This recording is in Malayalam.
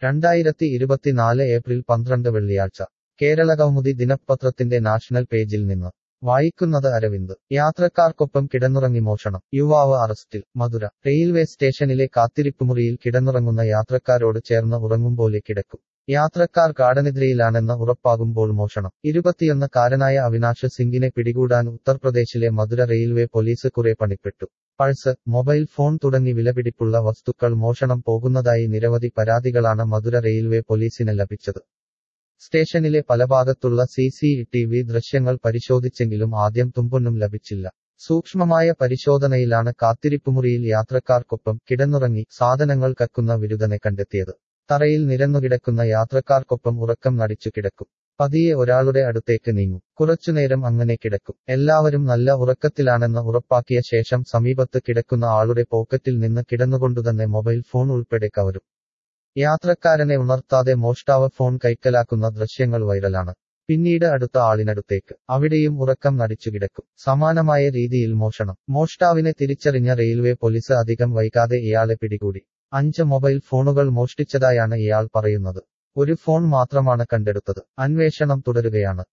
രണ്ടായിരത്തി ഇരുപത്തിനാല് ഏപ്രിൽ പന്ത്രണ്ട് വെള്ളിയാഴ്ച കേരളകൗമുദി ദിനപത്രത്തിന്റെ നാഷണൽ പേജിൽ നിന്ന് വായിക്കുന്നത് അരവിന്ദ് യാത്രക്കാർക്കൊപ്പം കിടന്നുറങ്ങി മോഷണം യുവാവ് അറസ്റ്റിൽ മധുര റെയിൽവേ സ്റ്റേഷനിലെ കാത്തിരിപ്പുമുറിയിൽ കിടന്നുറങ്ങുന്ന യാത്രക്കാരോട് ചേർന്ന് ഉറങ്ങുമ്പോലെ കിടക്കും യാത്രക്കാർ ഗാഠനിദ്രയിലാണെന്ന് ഉറപ്പാകുമ്പോൾ മോഷണം ഇരുപത്തിയൊന്ന് കാരനായ അവിനാഷ് സിംഗിനെ പിടികൂടാൻ ഉത്തർപ്രദേശിലെ മധുര റെയിൽവേ പോലീസ് കുറെ പണിപ്പെട്ടു പൾസ് മൊബൈൽ ഫോൺ തുടങ്ങി വിലപിടിപ്പുള്ള വസ്തുക്കൾ മോഷണം പോകുന്നതായി നിരവധി പരാതികളാണ് മധുര റെയിൽവേ പോലീസിന് ലഭിച്ചത് സ്റ്റേഷനിലെ പല ഭാഗത്തുള്ള സി സി ടി വി ദൃശ്യങ്ങൾ പരിശോധിച്ചെങ്കിലും ആദ്യം തുമ്പൊന്നും ലഭിച്ചില്ല സൂക്ഷ്മമായ പരിശോധനയിലാണ് കാത്തിരിപ്പുമുറിയിൽ യാത്രക്കാർക്കൊപ്പം കിടന്നുറങ്ങി സാധനങ്ങൾ കക്കുന്ന വിരുദ്ധനെ കണ്ടെത്തിയത് തറയിൽ നിരന്നുകിടക്കുന്ന യാത്രക്കാർക്കൊപ്പം ഉറക്കം നടിച്ചു കിടക്കും പതിയെ ഒരാളുടെ അടുത്തേക്ക് നീങ്ങും കുറച്ചുനേരം അങ്ങനെ കിടക്കും എല്ലാവരും നല്ല ഉറക്കത്തിലാണെന്ന് ഉറപ്പാക്കിയ ശേഷം സമീപത്ത് കിടക്കുന്ന ആളുടെ പോക്കറ്റിൽ നിന്ന് കിടന്നുകൊണ്ടുതന്നെ മൊബൈൽ ഫോൺ ഉൾപ്പെടെ കവരും യാത്രക്കാരനെ ഉണർത്താതെ മോഷ്ടാവ് ഫോൺ കൈക്കലാക്കുന്ന ദൃശ്യങ്ങൾ വൈറലാണ് പിന്നീട് അടുത്ത ആളിനടുത്തേക്ക് അവിടെയും ഉറക്കം നടിച്ചു കിടക്കും സമാനമായ രീതിയിൽ മോഷണം മോഷ്ടാവിനെ തിരിച്ചറിഞ്ഞ റെയിൽവേ പോലീസ് അധികം വൈകാതെ ഇയാളെ പിടികൂടി അഞ്ച് മൊബൈൽ ഫോണുകൾ മോഷ്ടിച്ചതായാണ് ഇയാൾ പറയുന്നത് ഒരു ഫോൺ മാത്രമാണ് കണ്ടെടുത്തത് അന്വേഷണം തുടരുകയാണ്